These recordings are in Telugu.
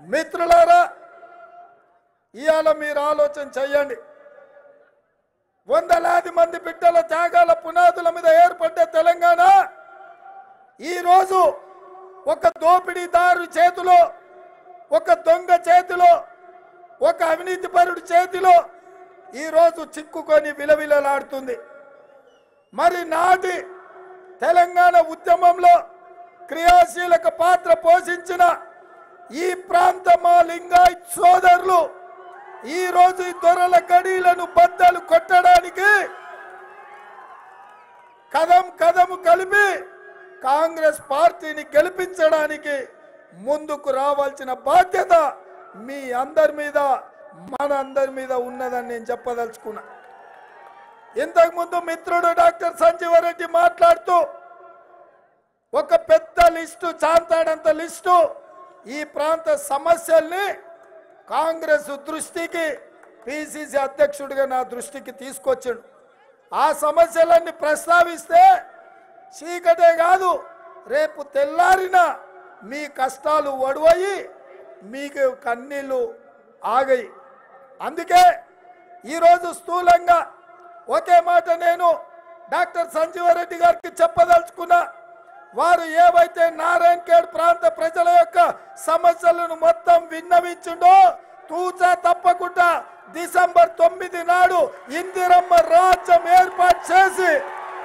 మిత్రులారా ఇవాళ మీరు ఆలోచన చెయ్యండి వందలాది మంది బిడ్డల త్యాగాల పునాదుల మీద ఏర్పడ్డ తెలంగాణ ఈరోజు ఒక దోపిడీదారు చేతిలో ఒక దొంగ చేతిలో ఒక అవినీతిపరుడి చేతిలో ఈరోజు చిక్కుకొని విలవిలలాడుతుంది మరి నాటి తెలంగాణ ఉద్యమంలో క్రియాశీలక పాత్ర పోషించిన ఈ ప్రాంత మా లింగాయత్ సోదరులు ఈ రోజు ఈ దొరల గడీలను బద్దలు కొట్టడానికి కదం కదము కలిపి కాంగ్రెస్ పార్టీని గెలిపించడానికి ముందుకు రావాల్సిన బాధ్యత మీ అందరి మీద మన అందరి మీద ఉన్నదని నేను చెప్పదలుచుకున్నా ఇంతకుముందు మిత్రుడు డాక్టర్ సంజీవరెడ్డి మాట్లాడుతూ ఒక పెద్ద లిస్టు చాంతాడంత లిస్టు ఈ ప్రాంత సమస్యల్ని కాంగ్రెస్ దృష్టికి పిసిసి అధ్యక్షుడిగా నా దృష్టికి తీసుకొచ్చాడు ఆ సమస్యలన్నీ ప్రస్తావిస్తే చీకటే కాదు రేపు తెల్లారిన మీ కష్టాలు వడువయి మీకు కన్నీళ్ళు ఆగాయి అందుకే ఈరోజు స్థూలంగా ఒకే మాట నేను డాక్టర్ సంజీవరెడ్డి గారికి చెప్పదలుచుకున్నా వారు ఏవైతే నారాయణ్ ఖేడ్ ప్రాంత ప్రజల యొక్క సమస్యలను మొత్తం విన్నవించిండో తూచా తప్పకుండా డిసెంబర్ తొమ్మిది నాడు ఇందిరమ్మ రాజ్యం ఏర్పాటు చేసి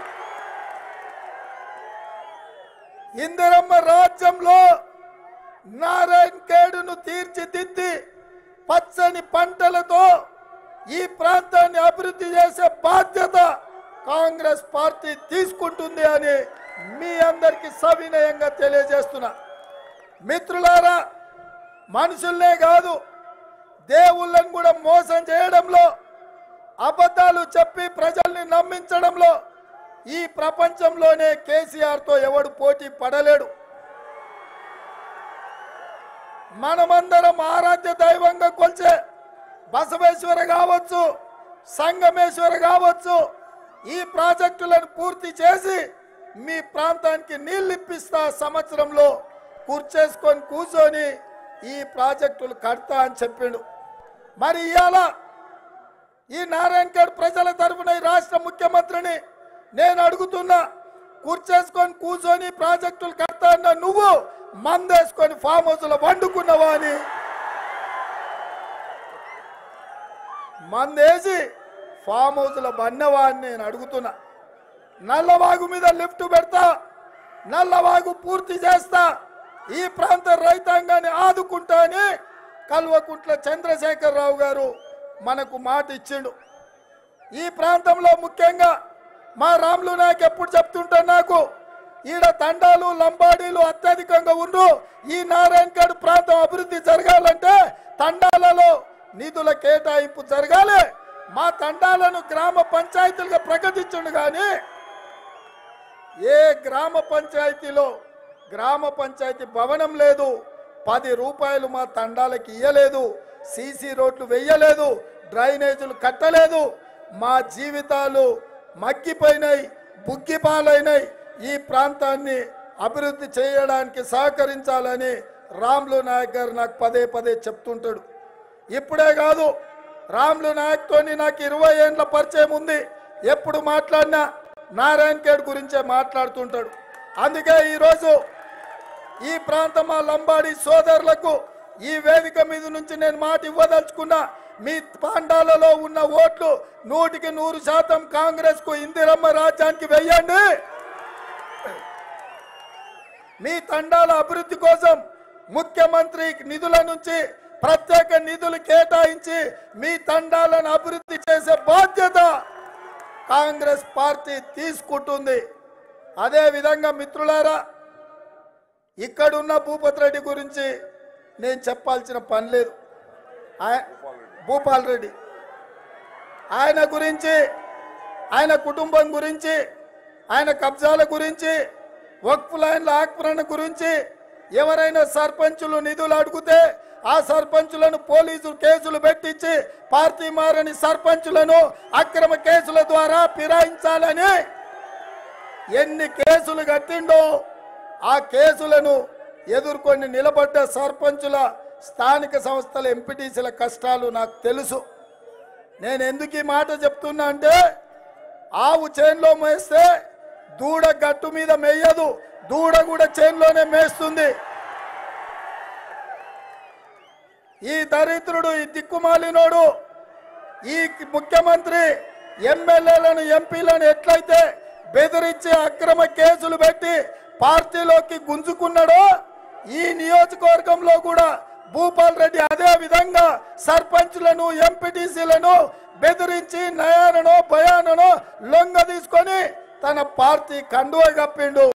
ఇందిరమ్మ రాజ్యంలో నారాయణ్ ఖేడును తీర్చిదిద్ది పచ్చని పంటలతో ఈ ప్రాంతాన్ని అభివృద్ధి చేసే బాధ్యత కాంగ్రెస్ పార్టీ తీసుకుంటుంది అని మీ అందరికీ సవినయంగా తెలియజేస్తున్నా మిత్రులారా మనుషుల్నే కాదు దేవుళ్ళని కూడా మోసం చేయడంలో అబద్ధాలు చెప్పి ప్రజల్ని నమ్మించడంలో ఈ ప్రపంచంలోనే కేసీఆర్తో ఎవడు పోటీ పడలేడు మనమందరం ఆరాధ్య దైవంగా కొలిచే బసవేశ్వర కావచ్చు సంగమేశ్వర కావచ్చు ఈ ప్రాజెక్టులను పూర్తి చేసి మీ ప్రాంతానికి నీళ్ళు ఇప్పిస్తా సంవత్సరంలో కూర్చేసుకొని కూర్చొని ఈ ప్రాజెక్టులు కడతా అని చెప్పిండు మరి ఇవాళ ఈ నారాయణగఢ్ ప్రజల తరఫున ఈ రాష్ట్ర ముఖ్యమంత్రిని నేను అడుగుతున్నా కూర్చేసుకొని కూర్చొని ప్రాజెక్టులు కడతా అన్న నువ్వు మందేసుకొని ఫామ్ హౌస్ లో వండుకున్నావా అని మందేసి ఫామ్ హౌస్ లో బన్నవా అని నేను అడుగుతున్నా నల్లవాగు మీద లిఫ్ట్ పెడతా నల్లవాగు పూర్తి చేస్తా ఈ ప్రాంత రైతాంగాన్ని ఆదుకుంటా అని కల్వకుంట్ల చంద్రశేఖరరావు గారు మనకు మాట ఇచ్చిండు ఈ ప్రాంతంలో ముఖ్యంగా మా రాములు నాకు ఎప్పుడు చెప్తుంటా నాకు ఈడ తండాలు లంబాడీలు అత్యధికంగా ఉండ్రు ఈ నారాయణగఢ్ ప్రాంతం అభివృద్ధి జరగాలంటే తండాలలో నిధుల కేటాయింపు జరగాలి మా తండాలను గ్రామ పంచాయతీలుగా ప్రకటించండు కానీ ఏ గ్రామ పంచాయతీలో గ్రామ పంచాయతీ భవనం లేదు పది రూపాయలు మా తండాలకు ఇయ్యలేదు సీసీ రోడ్లు వెయ్యలేదు డ్రైనేజీలు కట్టలేదు మా జీవితాలు మగ్గిపోయినాయి బుగ్గిపాలైనాయి ఈ ప్రాంతాన్ని అభివృద్ధి చేయడానికి సహకరించాలని రాములు నాయక్ గారు నాకు పదే పదే చెప్తుంటాడు ఇప్పుడే కాదు రాములు నాయక్తోని నాకు ఇరవై ఏండ్ల పరిచయం ఉంది ఎప్పుడు మాట్లాడినా నారాయణ ఖేడ్ గురించే మాట్లాడుతుంటాడు అందుకే ఈరోజు ఈ ప్రాంతం మా లంబాడి సోదరులకు ఈ వేదిక మీద నుంచి నేను మాట ఇవ్వదలుచుకున్నా మీ పాండాలలో ఉన్న ఓట్లు నూటికి నూరు శాతం కాంగ్రెస్ కు ఇందిరమ్మ రాజ్యానికి వెయ్యండి మీ తండాల అభివృద్ధి కోసం ముఖ్యమంత్రి నిధుల నుంచి ప్రత్యేక నిధులు కేటాయించి మీ తండాలను అభివృద్ధి చేసే బాధ్యత కాంగ్రెస్ పార్టీ తీసుకుంటుంది అదే విధంగా మిత్రులారా ఇక్కడున్న భూపత్ రెడ్డి గురించి నేను చెప్పాల్సిన పని లేదు ఆయ- భూపాల్ రెడ్డి ఆయన గురించి ఆయన కుటుంబం గురించి ఆయన కబ్జాల గురించి వక్ఫ్ లైన్ల ఆక్రమణ గురించి ఎవరైనా సర్పంచులు నిధులు అడిగితే ఆ సర్పంచులను పోలీసులు కేసులు పెట్టించి పార్టీ మారని సర్పంచులను అక్రమ కేసుల ద్వారా ఫిరాయించాలని ఎన్ని కేసులు కట్టిండో ఆ కేసులను ఎదుర్కొని నిలబడ్డ సర్పంచుల స్థానిక సంస్థల ఎంపీటీసీల కష్టాలు నాకు తెలుసు నేను ఎందుకు ఈ మాట చెప్తున్నా అంటే ఆవు చేన్లో మేస్తే దూడ గట్టు మీద మేయదు దూడ కూడా చేన్లోనే మేస్తుంది ఈ దరిద్రుడు ఈ దిక్కుమాలినోడు ఈ ముఖ్యమంత్రి ఎమ్మెల్యేలను ఎంపీలను ఎట్లయితే బెదిరించి అక్రమ కేసులు పెట్టి పార్టీలోకి గుంజుకున్నాడో ఈ నియోజకవర్గంలో కూడా భూపాల్ రెడ్డి అదే విధంగా సర్పంచ్లను ఎంపీటీసీలను బెదిరించి నయాననో భయాననో లొంగ తీసుకొని తన పార్టీ కండువ కప్పిండు